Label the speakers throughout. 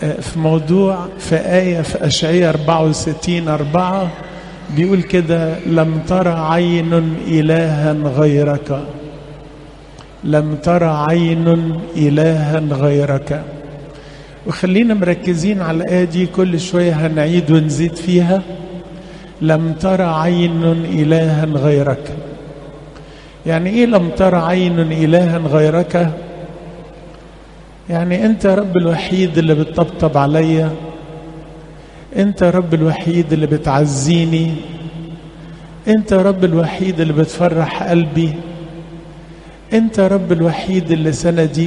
Speaker 1: في موضوع في آية في أشعية 64 أربعة بيقول كده لم ترى عين إلها غيرك لم ترى عين إلها غيرك وخلينا مركزين على الآية دي كل شوية هنعيد ونزيد فيها لم ترى عين إلها غيرك يعني إيه لم ترى عين إلها غيرك يعني أنت يا رب الوحيد اللي بتطبطب عليا أنت يا رب الوحيد اللي بتعزيني أنت يا رب الوحيد اللي بتفرح قلبي أنت يا رب الوحيد اللي سندي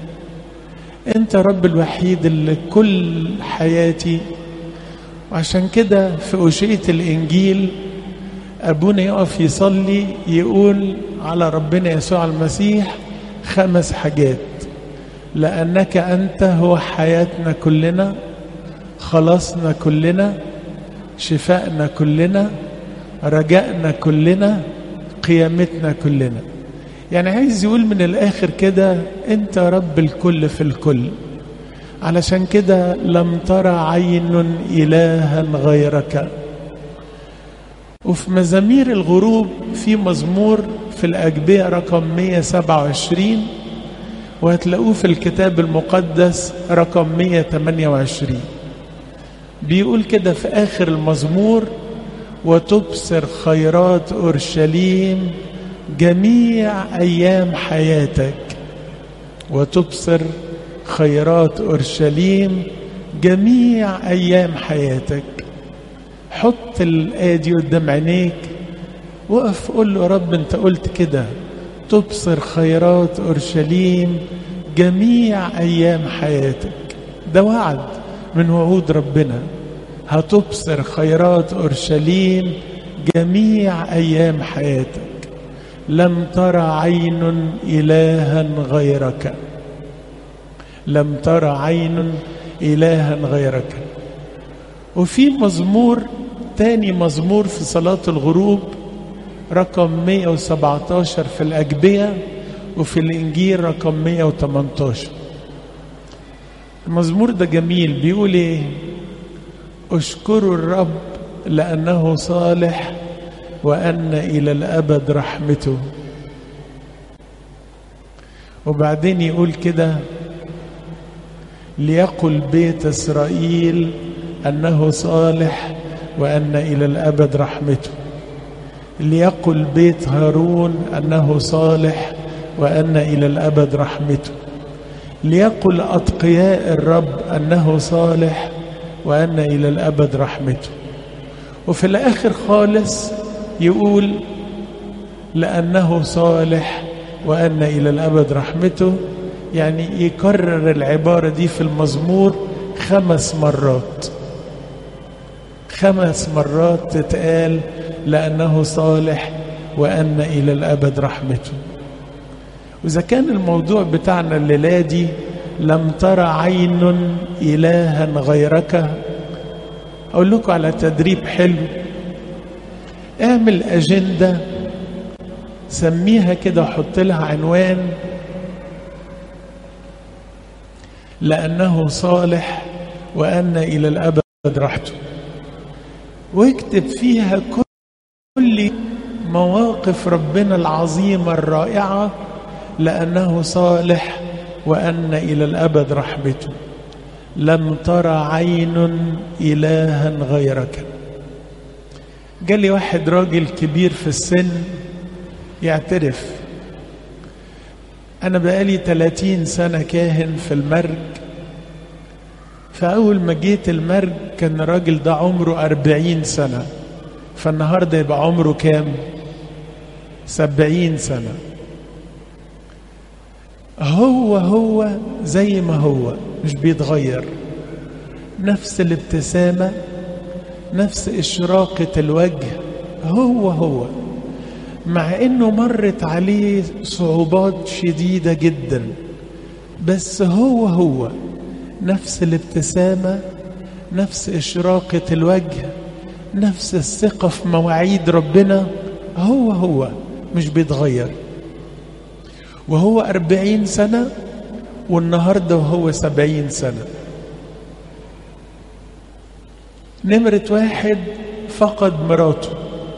Speaker 1: أنت يا رب الوحيد اللي كل حياتي وعشان كده في أشية الإنجيل أبونا يقف يصلي يقول على ربنا يسوع المسيح خمس حاجات لأنك أنت هو حياتنا كلنا خلاصنا كلنا شفائنا كلنا رجائنا كلنا قيامتنا كلنا يعني عايز يقول من الآخر كده أنت رب الكل في الكل علشان كده لم ترى عين إلها غيرك وفي مزامير الغروب في مزمور في الأجبية رقم 127 وهتلاقوه في الكتاب المقدس رقم 128 بيقول كده في آخر المزمور وتبصر خيرات أورشليم جميع أيام حياتك وتبصر خيرات أورشليم جميع أيام حياتك حط الآية دي قدام عينيك وقف قول له رب أنت قلت كده تبصر خيرات أورشليم جميع أيام حياتك ده وعد من وعود ربنا هتبصر خيرات أورشليم جميع أيام حياتك لم ترى عين إلها غيرك لم ترى عين إلها غيرك وفي مزمور تاني مزمور في صلاة الغروب رقم 117 في الأجبية وفي الإنجيل رقم 118 المزمور ده جميل بيقول إيه اشكروا الرب لأنه صالح وأن إلى الأبد رحمته وبعدين يقول كده ليقل بيت إسرائيل أنه صالح وأن إلى الأبد رحمته ليقل بيت هارون أنه صالح وأن إلى الأبد رحمته ليقل أتقياء الرب أنه صالح وأن إلى الأبد رحمته وفي الآخر خالص يقول لأنه صالح وأن إلى الأبد رحمته يعني يكرر العبارة دي في المزمور خمس مرات خمس مرات تتقال لأنه صالح وأن إلى الأبد رحمته وإذا كان الموضوع بتاعنا الليلة دي لم ترى عين إلها غيرك أقول لكم على تدريب حلو اعمل أجندة سميها كده وحط لها عنوان لأنه صالح وأن إلى الأبد رحته واكتب فيها كل مواقف ربنا العظيمة الرائعة لأنه صالح وأن إلى الأبد رحمته لم ترى عين إلها غيرك جالي واحد راجل كبير في السن يعترف أنا بقالي 30 سنة كاهن في المرج فأول ما جيت المرج كان الراجل ده عمره 40 سنة فالنهاردة يبقى عمره كام؟ 70 سنة هو هو زي ما هو مش بيتغير نفس الابتسامة نفس إشراقة الوجه هو هو مع إنه مرت عليه صعوبات شديدة جدا بس هو هو نفس الابتسامة نفس إشراقة الوجه نفس الثقة في مواعيد ربنا هو هو مش بيتغير وهو أربعين سنة والنهاردة وهو سبعين سنة نمرة واحد فقد مراته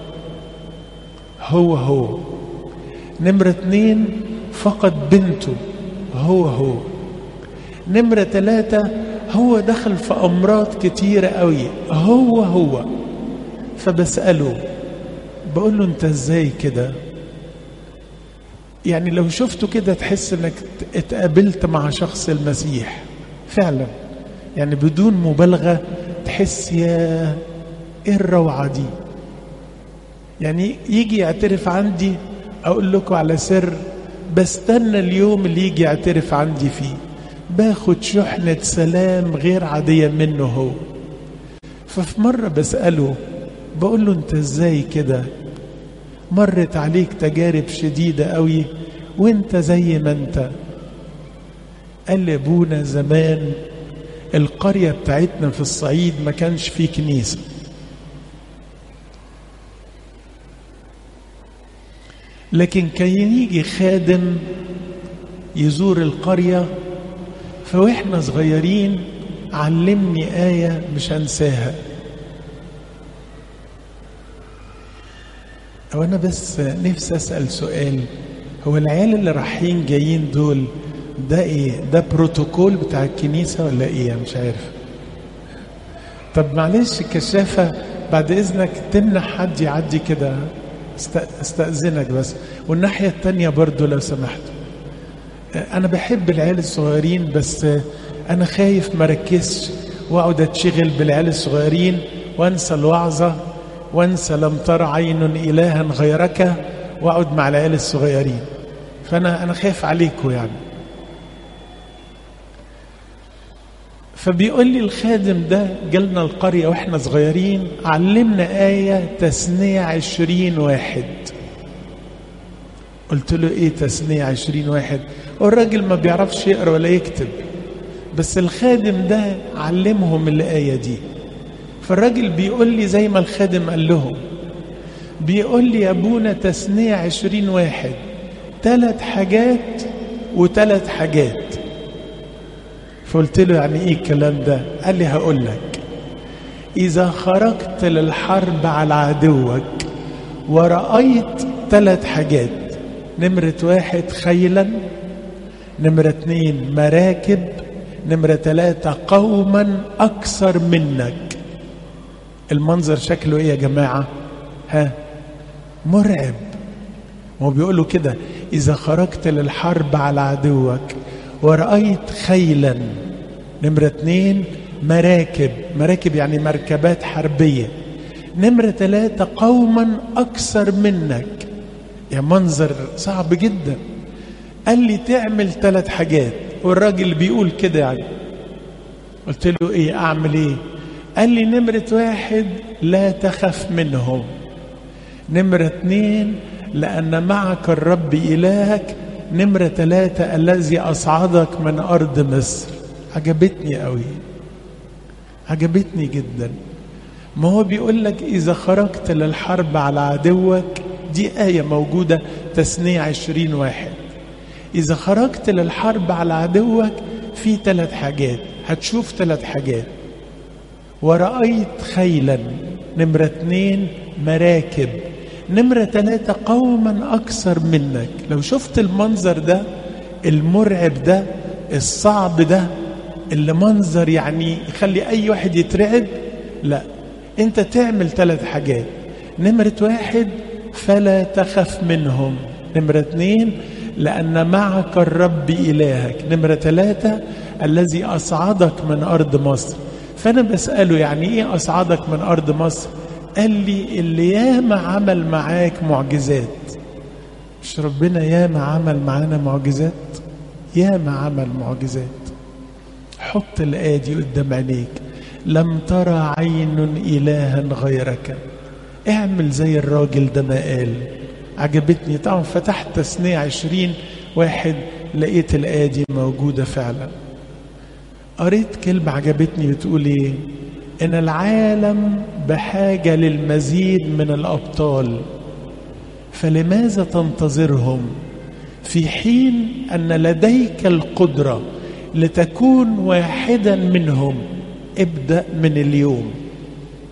Speaker 1: هو هو نمرة اتنين فقد بنته هو هو نمرة ثلاثة هو دخل في أمراض كتيرة قوي هو هو فبسأله بقول له أنت إزاي كده يعني لو شفته كده تحس انك اتقابلت مع شخص المسيح فعلا يعني بدون مبالغة تحس يا ايه الروعة دي يعني يجي يعترف عندي اقول لكم على سر بستنى اليوم اللي يجي يعترف عندي فيه باخد شحنة سلام غير عادية منه هو ففي مرة بسأله بقول له انت ازاي كده مرت عليك تجارب شديدة قوي وانت زي ما انت قال لي ابونا زمان القرية بتاعتنا في الصعيد ما كانش فيه كنيسة لكن كان يجي خادم يزور القرية فواحنا صغيرين علمني آية مش هنساها أو أنا بس نفسي أسأل سؤال هو العيال اللي رايحين جايين دول ده إيه؟ ده بروتوكول بتاع الكنيسة ولا إيه؟ مش عارف. طب معلش كشافة بعد إذنك تمنع حد يعدي كده استأذنك بس والناحية التانية برضو لو سمحت. أنا بحب العيال الصغيرين بس أنا خايف مركزش وأقعد أتشغل بالعيال الصغيرين وأنسى الوعظة وانسى لم تر عين الها غيرك واقعد مع العيال الصغيرين فانا انا خايف عليكم يعني فبيقول لي الخادم ده جالنا القرية واحنا صغيرين علمنا آية تثنية عشرين واحد قلت له ايه تثنية عشرين واحد والراجل ما بيعرفش يقرا ولا يكتب بس الخادم ده علمهم الآية دي فالراجل بيقول لي زي ما الخادم قال لهم بيقول لي يا ابونا تثنية عشرين واحد ثلاث حاجات وثلاث حاجات فقلت له يعني ايه الكلام ده قال لي هقول لك اذا خرجت للحرب على عدوك ورأيت ثلاث حاجات نمرة واحد خيلا نمرة اتنين مراكب نمرة ثلاثة قوما أكثر منك المنظر شكله ايه يا جماعة ها مرعب هو بيقولوا كده إذا خرجت للحرب على عدوك ورأيت خيلا نمرة اتنين مراكب مراكب يعني مركبات حربية نمرة ثلاثة قوما أكثر منك يا منظر صعب جدا قال لي تعمل ثلاث حاجات والراجل بيقول كده يعني قلت له ايه اعمل ايه قال لي نمرة واحد لا تخف منهم نمرة اتنين لأن معك الرب إلهك نمرة ثلاثة الذي أصعدك من أرض مصر عجبتني قوي عجبتني جدا ما هو بيقول لك إذا خرجت للحرب على عدوك دي آية موجودة تثنية عشرين واحد إذا خرجت للحرب على عدوك في ثلاث حاجات هتشوف ثلاث حاجات ورأيت خيلا نمرة اتنين مراكب نمرة ثلاثة قوما أكثر منك لو شفت المنظر ده المرعب ده الصعب ده اللي منظر يعني يخلي أي واحد يترعب لا أنت تعمل ثلاث حاجات نمرة واحد فلا تخف منهم نمرة اثنين لأن معك الرب إلهك نمرة ثلاثة الذي أصعدك من أرض مصر فأنا بسأله يعني إيه أصعدك من أرض مصر قال لي اللي ياما عمل معاك معجزات مش ربنا ياما عمل معانا معجزات ياما عمل معجزات حط الآية دي قدام عينيك لم ترى عين إلها غيرك اعمل زي الراجل ده ما قال عجبتني طبعا فتحت تثنية عشرين واحد لقيت الآية دي موجودة فعلا قريت كلمة عجبتني بتقول ايه ان العالم بحاجة للمزيد من الأبطال فلماذا تنتظرهم في حين أن لديك القدرة لتكون واحدا منهم ابدأ من اليوم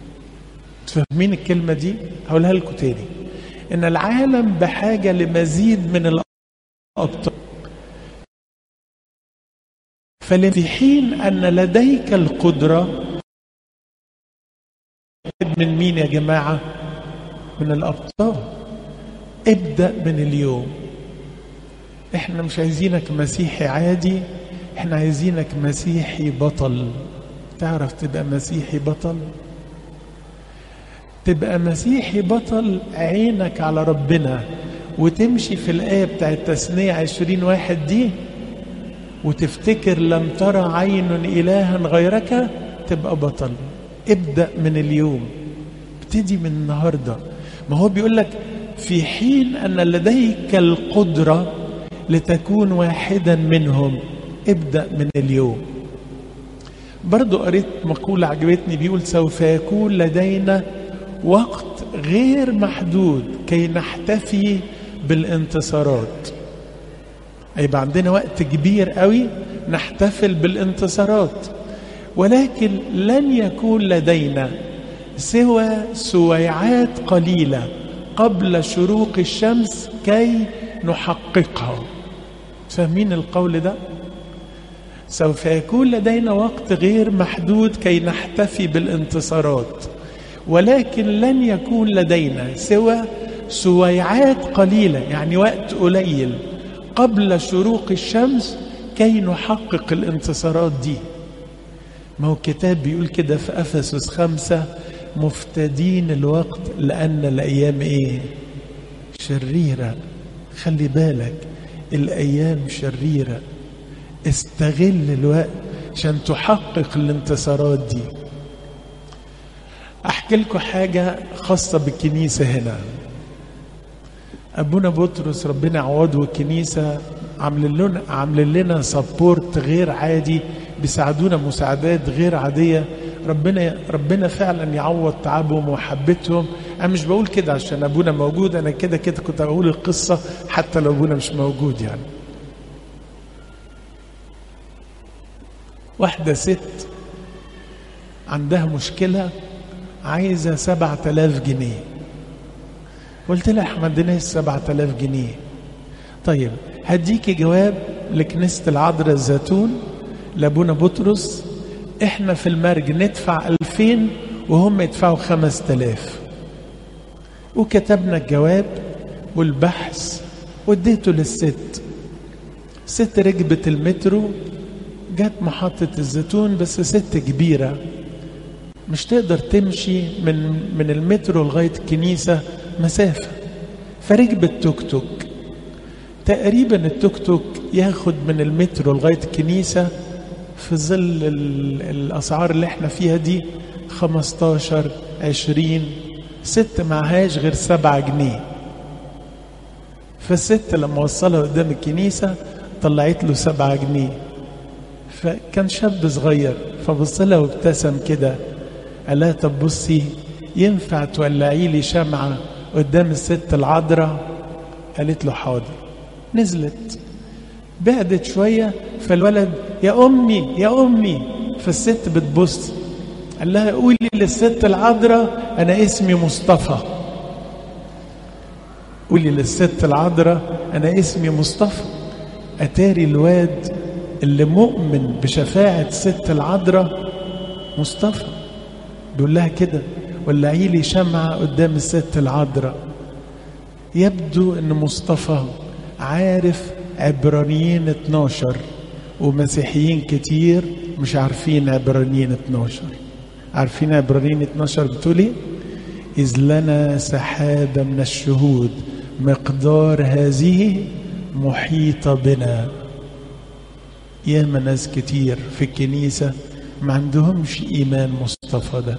Speaker 1: فاهمين الكلمة دي هقولها لكم تاني ان العالم بحاجة لمزيد من الابطال ففي حين ان لديك القدرة من مين يا جماعة من الابطال ابدأ من اليوم احنا مش عايزينك مسيحي عادي احنا عايزينك مسيحي بطل تعرف تبقى مسيحي بطل تبقى مسيحي بطل عينك على ربنا وتمشي في الآية بتاعت تثنية عشرين واحد دي وتفتكر لم ترى عين إلها غيرك تبقى بطل ابدأ من اليوم ابتدي من النهاردة ما هو بيقول لك في حين أن لديك القدرة لتكون واحدا منهم ابدأ من اليوم برضو قريت مقولة عجبتني بيقول سوف يكون لدينا وقت غير محدود كي نحتفي بالانتصارات هيبقى عندنا وقت كبير قوي نحتفل بالانتصارات ولكن لن يكون لدينا سوى سويعات قليله قبل شروق الشمس كي نحققها فاهمين القول ده سوف يكون لدينا وقت غير محدود كي نحتفي بالانتصارات ولكن لن يكون لدينا سوى سويعات قليله يعني وقت قليل قبل شروق الشمس كي نحقق الانتصارات دي ما هو الكتاب بيقول كده في افسس خمسه مفتدين الوقت لان الايام ايه شريره خلي بالك الايام شريره استغل الوقت عشان تحقق الانتصارات دي احكي لكم حاجه خاصه بالكنيسه هنا ابونا بطرس ربنا يعوضه الكنيسه عامل لنا عامل لنا سبورت غير عادي بيساعدونا مساعدات غير عاديه ربنا ربنا فعلا يعوض تعبهم ومحبتهم انا مش بقول كده عشان ابونا موجود انا كده كده كنت اقول القصه حتى لو ابونا مش موجود يعني واحده ست عندها مشكله عايزه سبعة آلاف جنيه قلت لها احنا ما عندناش سبعة آلاف جنيه طيب هديكي جواب لكنيسة العذراء الزيتون لابونا بطرس احنا في المرج ندفع ألفين وهم يدفعوا خمس تلاف وكتبنا الجواب والبحث واديته للست ست ركبت المترو جت محطة الزيتون بس ست كبيرة مش تقدر تمشي من من المترو لغاية الكنيسة مسافة فركبت توك توك تقريبا التوك توك ياخد من المترو لغاية الكنيسة في ظل الأسعار اللي احنا فيها دي 15 20 ست معهاش غير سبعة جنيه فالست لما وصلها قدام الكنيسة طلعت له سبعة جنيه فكان شاب صغير فبص لها وابتسم كده قال لها طب بصي ينفع تولعي لي شمعة قدام الست العذراء قالت له حاضر نزلت بعدت شوية فالولد يا أمي يا أمي فالست بتبص قال لها قولي للست العذراء أنا اسمي مصطفى قولي للست العذراء أنا اسمي مصطفى أتاري الواد اللي مؤمن بشفاعة ست العذراء مصطفى بيقول لها كده ولعي لي شمعة قدام الست العذراء يبدو ان مصطفى عارف عبرانيين 12 ومسيحيين كتير مش عارفين عبرانيين 12 عارفين عبرانيين 12 بتقول ايه إذ لنا سحابة من الشهود مقدار هذه محيطة بنا ياما ناس كتير في الكنيسة ما عندهمش إيمان مصطفى ده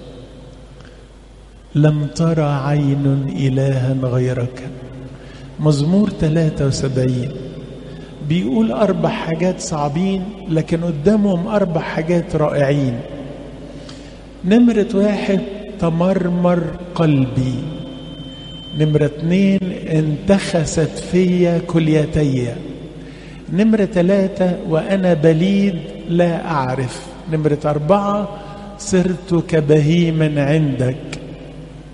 Speaker 1: لم ترى عين إلها غيرك مزمور 73 بيقول أربع حاجات صعبين لكن قدامهم أربع حاجات رائعين نمرة واحد تمرمر قلبي نمرة اتنين انتخست فيا كليتي نمرة ثلاثة وأنا بليد لا أعرف نمرة أربعة صرت كبهيم عندك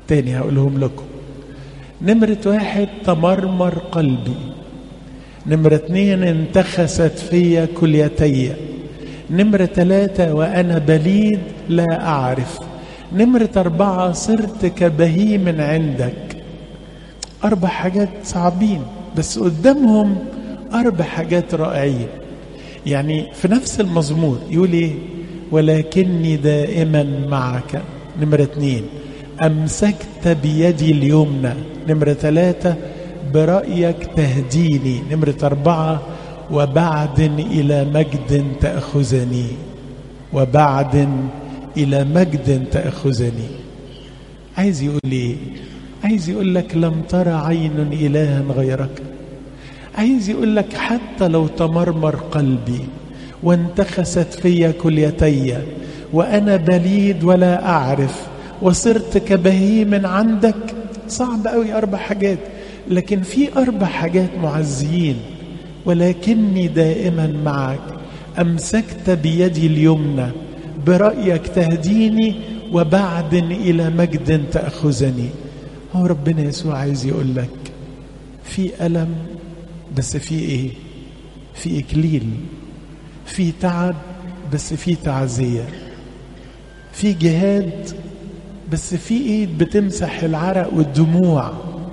Speaker 1: تاني هقولهم لكم نمرة واحد تمرمر قلبي نمرة اتنين انتخست فيا كليتي نمرة ثلاثة وأنا بليد لا أعرف نمرة أربعة صرت كبهيم عندك أربع حاجات صعبين بس قدامهم أربع حاجات رائعين يعني في نفس المزمور يقول إيه ولكني دائما معك نمرة اتنين أمسكت بيدي اليمنى نمرة ثلاثة برأيك تهديني نمرة أربعة وبعد إلى مجد تأخذني وبعد إلى مجد تأخذني عايز يقول إيه عايز يقول لك لم ترى عين إلها غيرك عايز يقول لك حتى لو تمرمر قلبي وانتخست في كليتي وأنا بليد ولا أعرف وصرت كبهيم عندك صعب قوي أربع حاجات لكن في أربع حاجات معزيين ولكني دائما معك أمسكت بيدي اليمنى برأيك تهديني وبعد إلى مجد تأخذني هو ربنا يسوع عايز يقول لك في ألم بس في إيه في إكليل في تعب بس في تعزية في جهاد بس في ايد بتمسح العرق والدموع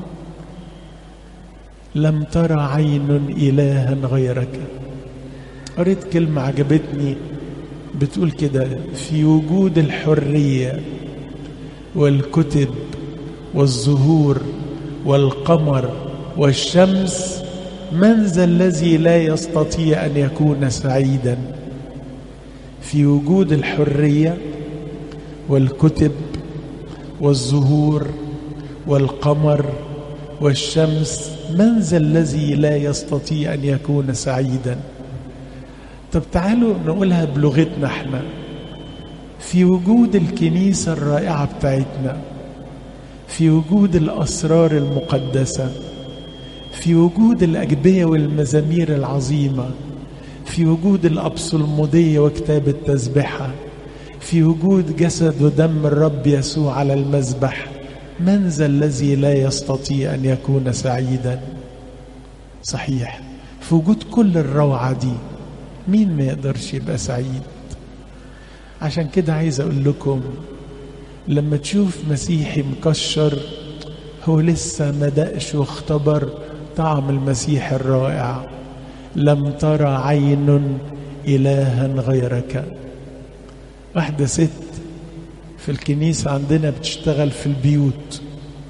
Speaker 1: لم ترى عين إلها غيرك قريت كلمة عجبتني بتقول كده في وجود الحرية والكتب والزهور والقمر والشمس من ذا الذي لا يستطيع أن يكون سعيدا في وجود الحرية والكتب والزهور والقمر والشمس من ذا الذي لا يستطيع ان يكون سعيدا طب تعالوا نقولها بلغتنا احنا في وجود الكنيسه الرائعه بتاعتنا في وجود الاسرار المقدسه في وجود الاجبيه والمزامير العظيمه في وجود الابصلموديه وكتاب التسبحه في وجود جسد ودم الرب يسوع على المذبح من ذا الذي لا يستطيع ان يكون سعيدا صحيح في وجود كل الروعه دي مين ما يقدرش يبقى سعيد عشان كده عايز اقول لكم لما تشوف مسيحي مكشر هو لسه ما دقش واختبر طعم المسيح الرائع لم ترى عين الها غيرك واحدة ست في الكنيسة عندنا بتشتغل في البيوت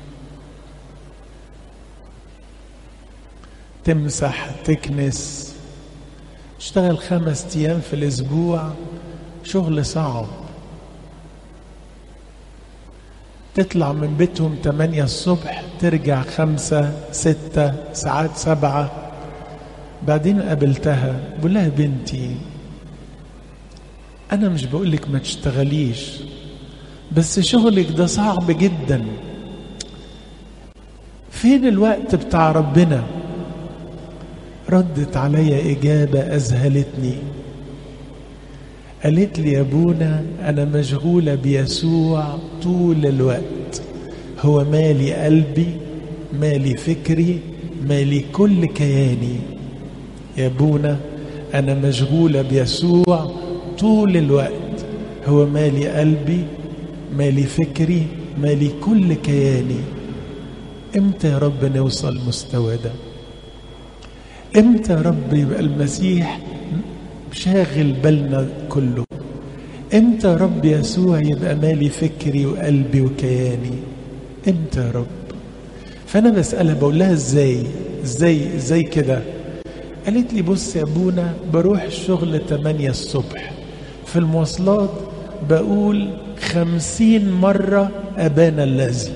Speaker 1: تمسح تكنس تشتغل خمس أيام في الأسبوع شغل صعب تطلع من بيتهم تمانية الصبح ترجع خمسة ستة ساعات سبعة بعدين قابلتها بقول لها بنتي أنا مش بقولك ما تشتغليش بس شغلك ده صعب جدا فين الوقت بتاع ربنا ردت عليا إجابة أذهلتني قالت لي يا ابونا أنا مشغولة بيسوع طول الوقت هو مالي قلبي مالي فكري مالي كل كياني يا ابونا أنا مشغولة بيسوع طول الوقت هو مالي قلبي مالي فكري مالي كل كياني امتى يا رب نوصل المستوى ده امتى يا رب يبقى المسيح شاغل بالنا كله امتى يا رب يسوع يبقى مالي فكري وقلبي وكياني امتى يا رب فانا بسالها بقول لها ازاي ازاي ازاي كده قالت لي بص يا ابونا بروح الشغل 8 الصبح في المواصلات بقول خمسين مرة أبانا الذي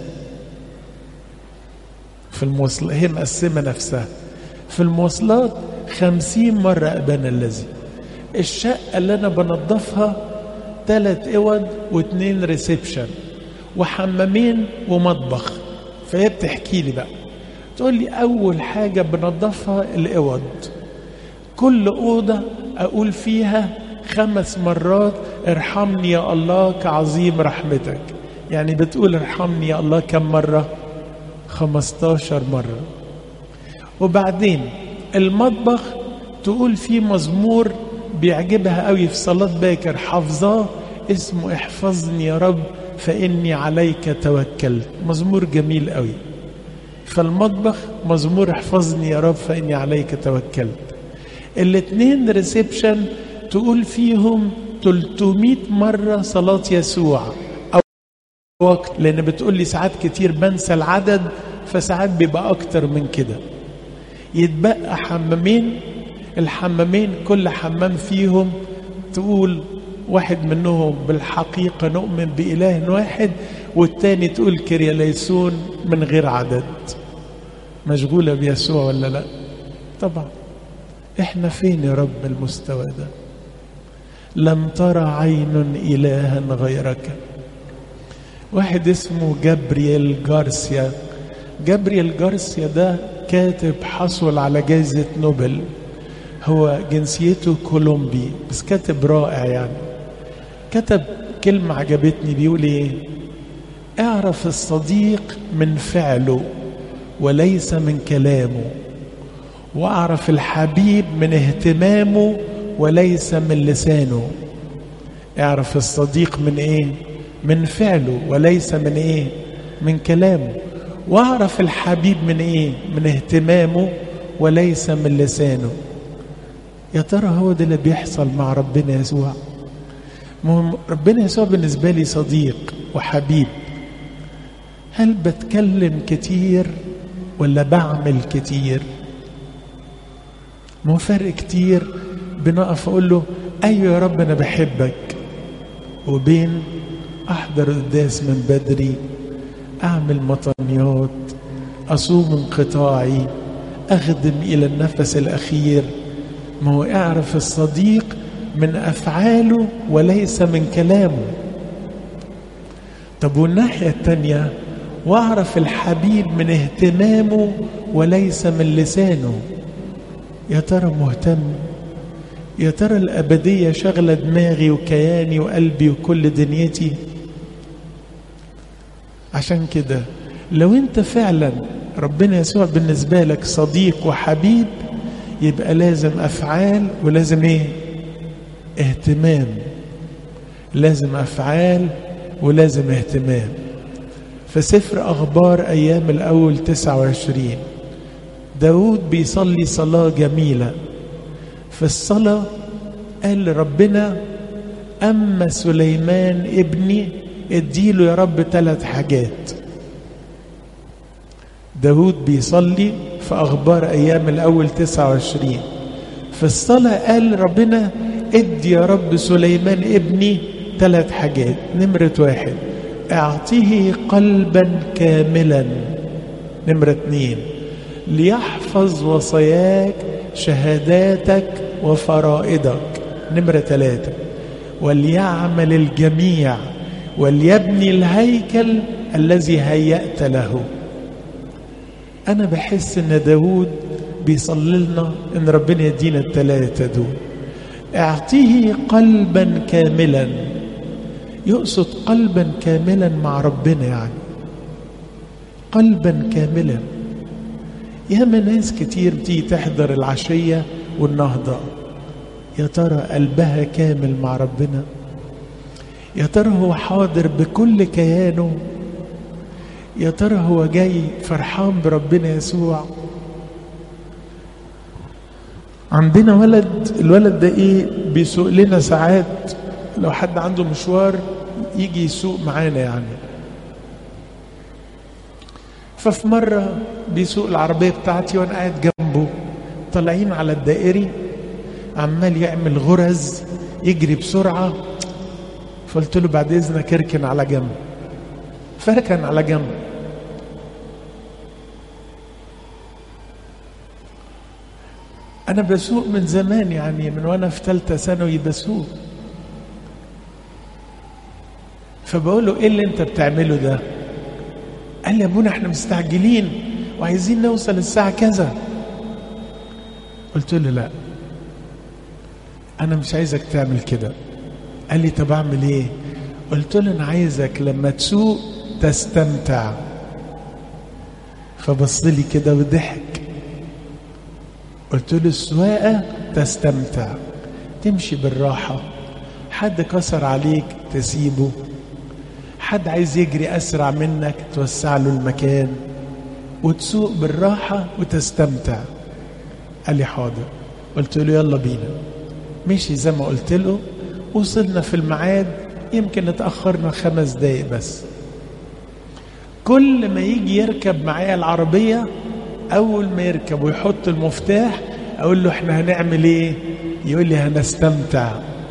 Speaker 1: في المواصلات هي مقسمة نفسها في المواصلات خمسين مرة أبانا الذي الشقة اللي أنا بنظفها ثلاث اوض واثنين ريسبشن وحمامين ومطبخ فهي بتحكي لي بقى تقول لي أول حاجة بنظفها الأوض كل أوضة أقول فيها خمس مرات ارحمني يا الله كعظيم رحمتك يعني بتقول ارحمني يا الله كم مرة 15 مرة وبعدين المطبخ تقول فيه مزمور بيعجبها قوي في صلاة باكر حافظاه اسمه احفظني يا رب فإني عليك توكلت مزمور جميل قوي فالمطبخ مزمور احفظني يا رب فإني عليك توكلت الاتنين ريسبشن تقول فيهم 300 مرة صلاة يسوع أو وقت لأن بتقول لي ساعات كتير بنسى العدد فساعات بيبقى أكتر من كده يتبقى حمامين الحمامين كل حمام فيهم تقول واحد منهم بالحقيقة نؤمن بإله واحد والتاني تقول كرياليسون من غير عدد مشغولة بيسوع ولا لا طبعا احنا فين يا رب المستوى ده لم ترى عين إلها غيرك واحد اسمه جابرييل جارسيا جابرييل جارسيا ده كاتب حصل على جائزة نوبل هو جنسيته كولومبي بس كاتب رائع يعني كتب كلمة عجبتني بيقول ايه اعرف الصديق من فعله وليس من كلامه واعرف الحبيب من اهتمامه وليس من لسانه اعرف الصديق من ايه من فعله وليس من ايه من كلامه واعرف الحبيب من ايه من اهتمامه وليس من لسانه يا ترى هو ده اللي بيحصل مع ربنا يسوع مهم ربنا يسوع بالنسبه لي صديق وحبيب هل بتكلم كتير ولا بعمل كتير مو فرق كتير بنقف اقول له ايوه يا رب انا بحبك وبين احضر قداس من بدري اعمل مطنيات اصوم انقطاعي اخدم الى النفس الاخير ما هو اعرف الصديق من افعاله وليس من كلامه طب والناحيه الثانيه واعرف الحبيب من اهتمامه وليس من لسانه يا ترى مهتم يا ترى الابديه شغله دماغي وكياني وقلبي وكل دنيتي عشان كده لو انت فعلا ربنا يسوع بالنسبه لك صديق وحبيب يبقى لازم افعال ولازم ايه اهتمام لازم افعال ولازم اهتمام في سفر اخبار ايام الاول 29 داود بيصلي صلاه جميله في الصلاه قال لربنا اما سليمان ابني اديله يا رب ثلاث حاجات داود بيصلي في أخبار أيام الأول 29 في الصلاة قال ربنا ادي يا رب سليمان ابني ثلاث حاجات نمرة واحد اعطيه قلبا كاملا نمرة اتنين ليحفظ وصاياك شهاداتك وفرائضك نمرة ثلاثة وليعمل الجميع وليبني الهيكل الذي هيأت له أنا بحس إن داود بيصلي لنا إن ربنا يدينا الثلاثة دول اعطيه قلبا كاملا يقصد قلبا كاملا مع ربنا يعني قلبا كاملا ياما ناس كتير بتيجي تحضر العشية والنهضة يا ترى قلبها كامل مع ربنا يا ترى هو حاضر بكل كيانه يا ترى هو جاي فرحان بربنا يسوع عندنا ولد الولد ده ايه بيسوق لنا ساعات لو حد عنده مشوار يجي يسوق معانا يعني ففي مرة بيسوق العربية بتاعتي وانا قاعد جنبه طالعين على الدائري عمال يعمل غرز يجري بسرعة فقلت له بعد اذنك اركن على جنب فركن على جنب انا بسوق من زمان يعني من وانا في ثالثه ثانوي بسوق فبقول له ايه اللي انت بتعمله ده قال لي يا ابونا احنا مستعجلين وعايزين نوصل الساعه كذا قلت له لا انا مش عايزك تعمل كده قال لي طب اعمل ايه قلت له انا عايزك لما تسوق تستمتع فبص لي كده وضحك قلت له السواقه تستمتع تمشي بالراحه حد كسر عليك تسيبه حد عايز يجري اسرع منك توسع له المكان وتسوق بالراحه وتستمتع قال لي حاضر قلت له يلا بينا مشي زي ما قلت له وصلنا في الميعاد يمكن اتأخرنا خمس دقايق بس كل ما يجي يركب معايا العربية أول ما يركب ويحط المفتاح أقول له احنا هنعمل ايه يقول لي هنستمتع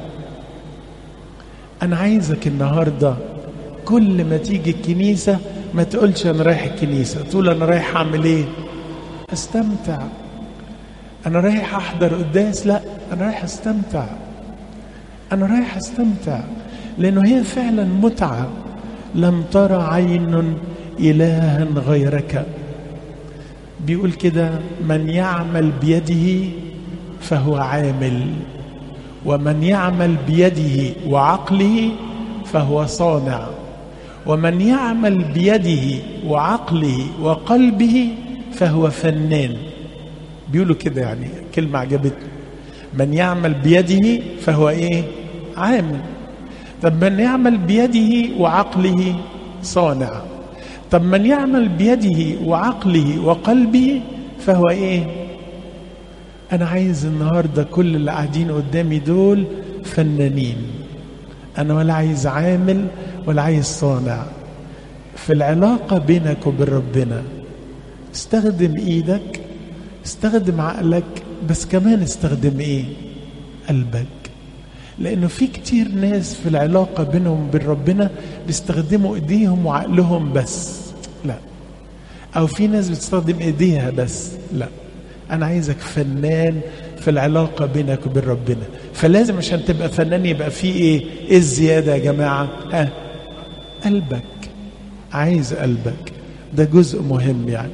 Speaker 1: أنا عايزك النهاردة كل ما تيجي الكنيسة ما تقولش أنا رايح الكنيسة تقول أنا رايح أعمل ايه استمتع أنا رايح أحضر قداس لا أنا رايح أستمتع أنا رايح أستمتع لأنه هي فعلا متعة لم ترى عين إلها غيرك بيقول كده من يعمل بيده فهو عامل ومن يعمل بيده وعقله فهو صانع ومن يعمل بيده وعقله وقلبه فهو فنان بيقولوا كده يعني كلمة عجبتني من يعمل بيده فهو ايه عامل طب من يعمل بيده وعقله صانع طب من يعمل بيده وعقله وقلبه فهو ايه انا عايز النهارده كل اللي قاعدين قدامي دول فنانين انا ولا عايز عامل ولا عايز صانع في العلاقه بينك وبين ربنا استخدم ايدك استخدم عقلك بس كمان استخدم ايه قلبك لانه في كتير ناس في العلاقه بينهم وبين ربنا بيستخدموا ايديهم وعقلهم بس لا او في ناس بتستخدم ايديها بس لا انا عايزك فنان في العلاقه بينك وبين ربنا فلازم عشان تبقى فنان يبقى في ايه ايه الزياده يا جماعه ها قلبك عايز قلبك ده جزء مهم يعني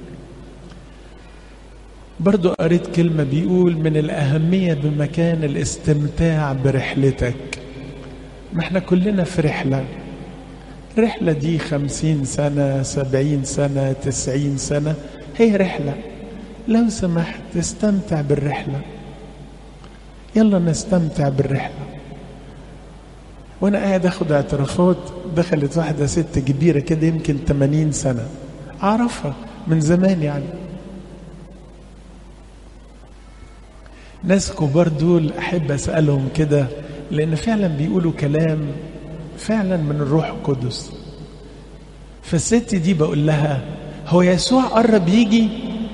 Speaker 1: برضو قريت كلمة بيقول من الأهمية بمكان الاستمتاع برحلتك ما احنا كلنا في رحلة الرحلة دي خمسين سنة سبعين سنة تسعين سنة هي رحلة لو سمحت استمتع بالرحلة يلا نستمتع بالرحلة وانا قاعد اخد اعترافات دخلت واحدة ست كبيرة كده يمكن 80 سنة اعرفها من زمان يعني ناس كبار دول احب اسالهم كده لان فعلا بيقولوا كلام فعلا من الروح القدس فالست دي بقول لها هو يسوع قرب يجي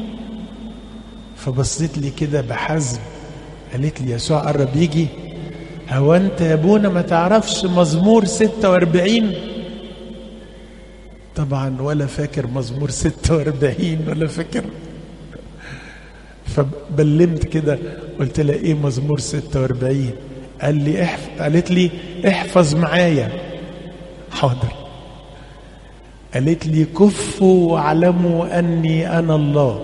Speaker 1: فبصيت لي كده بحزم قالت لي يسوع قرب يجي هو انت يا ابونا ما تعرفش مزمور 46 طبعا ولا فاكر مزمور 46 ولا فاكر فبلمت كده قلت لها ايه مزمور 46 قال لي احف... قالت لي احفظ معايا حاضر قالت لي كفوا واعلموا اني انا الله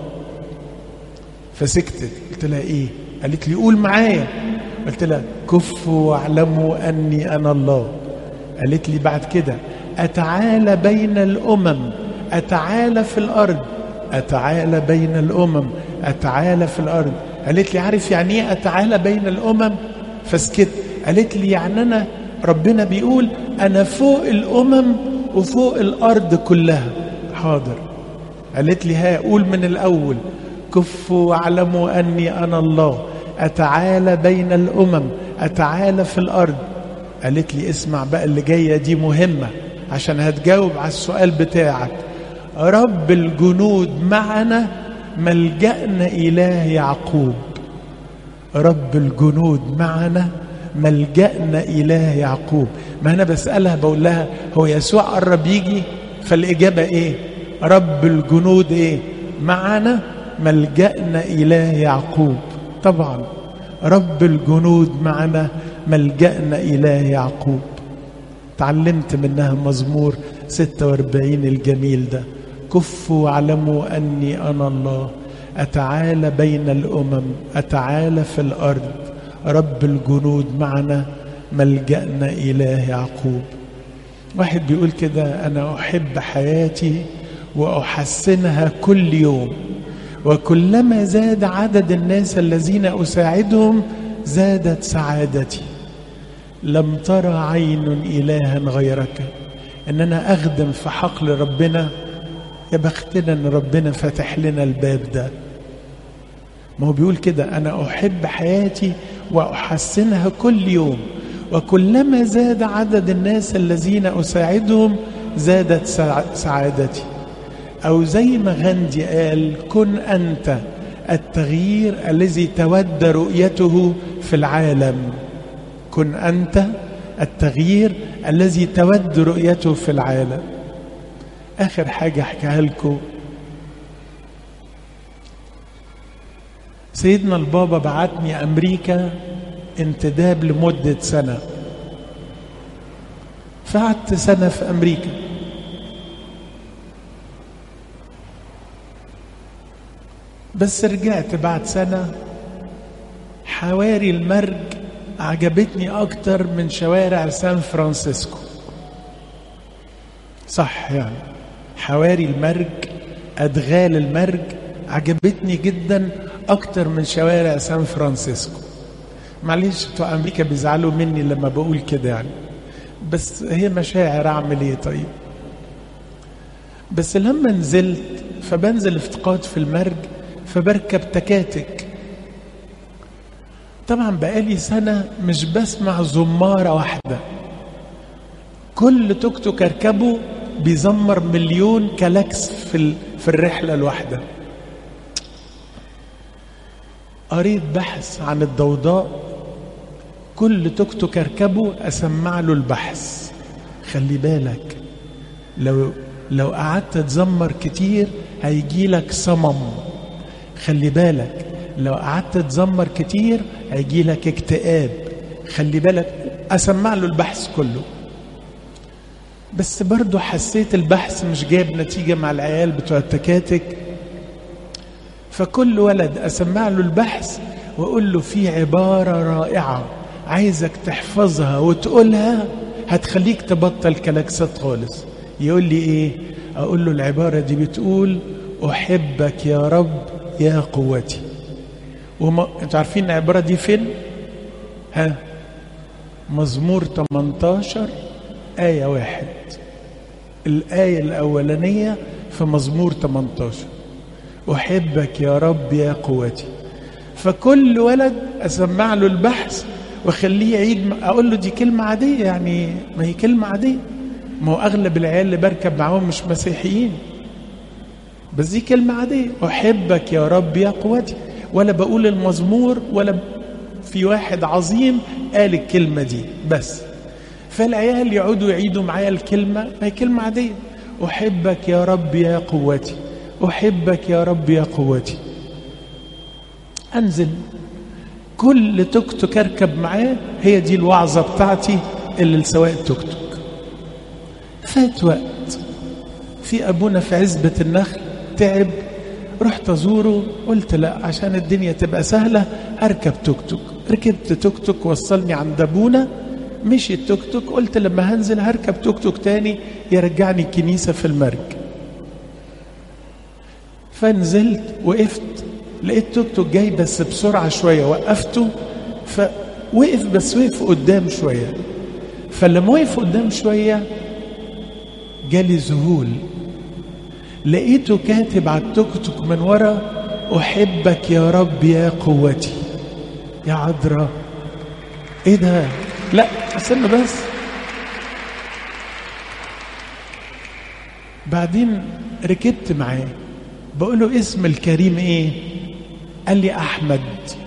Speaker 1: فسكتت قلت لها ايه قالت لي قول معايا قلت لها كفوا واعلموا اني انا الله قالت لي بعد كده اتعالى بين الامم اتعالى في الارض اتعالى بين الامم اتعالى في الارض قالت لي عارف يعني ايه اتعالى بين الامم فسكت قالت لي يعني انا ربنا بيقول انا فوق الامم وفوق الارض كلها حاضر قالت لي ها قول من الاول كفوا واعلموا اني انا الله اتعالى بين الامم اتعالى في الارض قالت لي اسمع بقى اللي جايه دي مهمه عشان هتجاوب على السؤال بتاعك رب الجنود معنا ملجأنا إله يعقوب رب الجنود معنا ملجأنا إله يعقوب ما أنا بسألها بقول لها هو يسوع قرب يجي فالإجابة إيه رب الجنود إيه معنا ملجأنا إله يعقوب طبعا رب الجنود معنا ملجأنا إله يعقوب تعلمت منها مزمور 46 الجميل ده كفوا واعلموا اني انا الله اتعالى بين الامم اتعالى في الارض رب الجنود معنا ملجانا اله يعقوب واحد بيقول كده أنا أحب حياتي وأحسنها كل يوم وكلما زاد عدد الناس الذين أساعدهم زادت سعادتي لم ترى عين إلها غيرك إن أنا أخدم في حقل ربنا يا بختنا إن ربنا فتح لنا الباب ده ما هو بيقول كده أنا أحب حياتي وأحسنها كل يوم وكلما زاد عدد الناس الذين أساعدهم زادت سعادتي أو زي ما غاندي قال كن أنت التغيير الذي تود رؤيته في العالم كن أنت التغيير الذي تود رؤيته في العالم آخر حاجة أحكيها لكم سيدنا البابا بعتني أمريكا انتداب لمدة سنة فقعدت سنة في أمريكا بس رجعت بعد سنة حواري المرج عجبتني أكتر من شوارع سان فرانسيسكو صح يعني حواري المرج أدغال المرج عجبتني جدا أكتر من شوارع سان فرانسيسكو معلش بتوع أمريكا بيزعلوا مني لما بقول كده يعني بس هي مشاعر أعمل إيه طيب بس لما نزلت فبنزل افتقاد في المرج فبركب تكاتك طبعا بقالي سنة مش بسمع زمارة واحدة كل توك توك اركبه بيزمر مليون كلاكس في في الرحلة الواحدة قريت بحث عن الضوضاء كل توك توك اركبه اسمع له البحث خلي بالك لو لو قعدت تزمر كتير هيجي لك صمم خلي بالك لو قعدت تزمر كتير هيجي لك اكتئاب خلي بالك اسمع له البحث كله بس برضو حسيت البحث مش جايب نتيجة مع العيال بتوع التكاتك فكل ولد اسمع له البحث واقول له في عبارة رائعة عايزك تحفظها وتقولها هتخليك تبطل كلاكسات خالص يقول لي ايه اقول له العبارة دي بتقول احبك يا رب يا قوتي وما انتوا عارفين العبارة دي فين ها مزمور 18 آية واحد الآية الأولانية في مزمور 18 أحبك يا رب يا قوتي فكل ولد أسمع له البحث واخليه يعيد اقول له دي كلمه عاديه يعني ما هي كلمه عاديه ما هو اغلب العيال اللي بركب معاهم مش مسيحيين بس دي كلمه عاديه احبك يا رب يا قوتي ولا بقول المزمور ولا في واحد عظيم قال الكلمه دي بس فالعيال يقعدوا يعيدوا معايا الكلمه ما هي كلمه عاديه احبك يا رب يا قوتي احبك يا رب يا قوتي انزل كل توك توك اركب معاه هي دي الوعظه بتاعتي اللي لسواق التوك توك فات وقت في ابونا في عزبه النخل تعب رحت ازوره قلت لا عشان الدنيا تبقى سهله هركب توك توك ركبت توك توك وصلني عند ابونا مشي التوك توك قلت لما هنزل هركب توك توك تاني يرجعني الكنيسه في المرج فنزلت وقفت لقيت توك توك جاي بس بسرعة شوية وقفته فوقف بس وقف قدام شوية فلما وقف قدام شوية جالي ذهول لقيته كاتب على التوك توك من ورا أحبك يا رب يا قوتي يا عذراء ايه ده لا استنى بس بعدين ركبت معاه بقول له اسم الكريم ايه قال لي احمد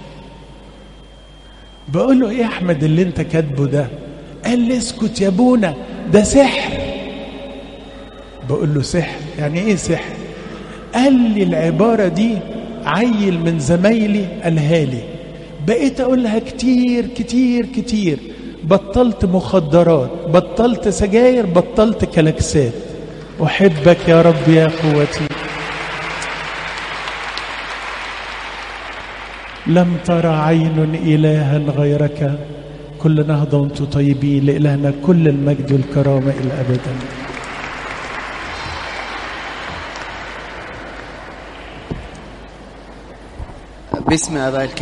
Speaker 1: بقول له ايه احمد اللي انت كاتبه ده قال لي اسكت يا ابونا ده سحر بقول له سحر يعني ايه سحر قال لي العبارة دي عيل من زمايلي قالها لي بقيت اقولها كتير كتير كتير بطلت مخدرات بطلت سجاير بطلت كلاكسات احبك يا رب يا قوتي لم تر عين إلها غيرك كل نهضة وانتم طيبين لإلهنا كل المجد والكرامة إلى أبدا
Speaker 2: باسم اباء